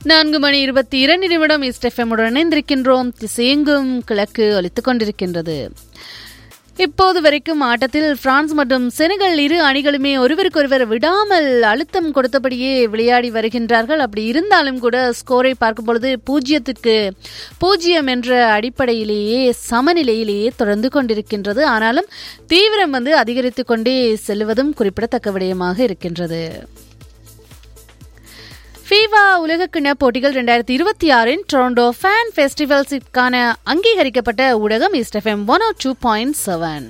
நான்கு மணி இருபத்தி இரண்டு நிமிடம் இஸ்டெஃபமுடன் இணைந்திருக்கின்றோம் திசையெங்கும் கிழக்கு ஒலித்துக் கொண்டிருக்கின்றது இப்போது வரைக்கும் ஆட்டத்தில் பிரான்ஸ் மற்றும் செனகல் இரு அணிகளுமே ஒருவருக்கொருவர் விடாமல் அழுத்தம் கொடுத்தபடியே விளையாடி வருகின்றார்கள் அப்படி இருந்தாலும் கூட ஸ்கோரை பார்க்கும் பொழுது பூஜ்ஜியத்துக்கு பூஜ்ஜியம் என்ற அடிப்படையிலேயே சமநிலையிலேயே தொடர்ந்து கொண்டிருக்கின்றது ஆனாலும் தீவிரம் வந்து அதிகரித்துக் கொண்டே செல்வதும் குறிப்பிடத்தக்க விடயமாக இருக்கின்றது ஃபீவா உலகக்கிண போட்டிகள் ரெண்டாயிரத்தி இருபத்தி ஆறின் டொரண்டோ ஃபேன் ஃபெஸ்டிவல்ஸிற்கான அங்கீகரிக்கப்பட்ட ஊடகம் இஸ்டெஃப்எம் one O two point seven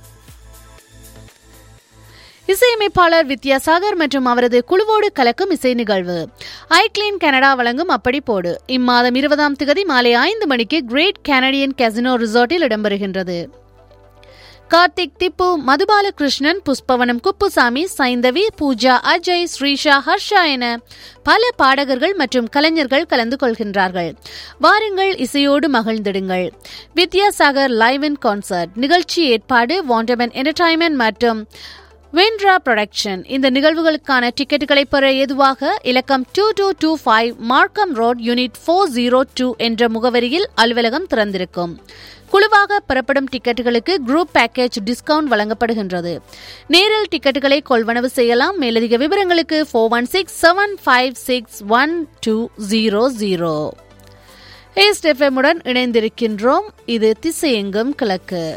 இசையமைப்பாளர் வித்யாசாகர் மற்றும் அவரது குழுவோடு கலக்கும் இசை நிகழ்வு ஐக்ளீன் கனடா வழங்கும் அப்படி போடு இம்மாதம் இருபதாம் திகதி மாலை ஐந்து மணிக்கு கிரேட் கனடியன் கசினோ ரிசார்ட்டில் இடம்பெறுகின்றது கார்த்திக் திப்பு மதுபாலகிருஷ்ணன் புஷ்பவனம் குப்புசாமி சைந்தவி பூஜா அஜய் ஸ்ரீஷா ஹர்ஷா என பல பாடகர்கள் மற்றும் கலைஞர்கள் கலந்து கொள்கின்றார்கள் வாருங்கள் இசையோடு மகிழ்ந்திடுங்கள் வித்யாசாகர் லைவ் இன் கான்சர்ட் நிகழ்ச்சி ஏற்பாடு வாண்டமன் என்டர்டைன்மெண்ட் மற்றும் வென்ட்ரா ப்ரொடக்ஷன் இந்த நிகழ்வுகளுக்கான டிக்கெட்டுகளை பெற ஏதுவாக இலக்கம் two two two five Markham road unit four zero two என்ற முகவரியில் அலுவலகம் திறந்திருக்கும் குழுவாக பெறப்படும் டிக்கெட்டுகளுக்கு குரூப் பேக்கேஜ் டிஸ்கவுண்ட் வழங்கப்படுகின்றது நேரில் டிக்கெட்டுகளை கொள்வனவு செய்யலாம் மேலதிக விவரங்களுக்கு four one six seven five six one two zero zero ஏஸ்டெஃபமுடன் இணைந்திருக்கின்றோம் இது திசையெங்கும் கிழக்கு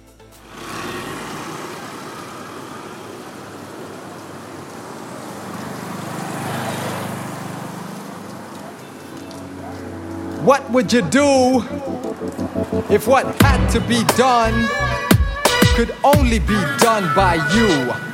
What would you do if what had to be done could only be done by you?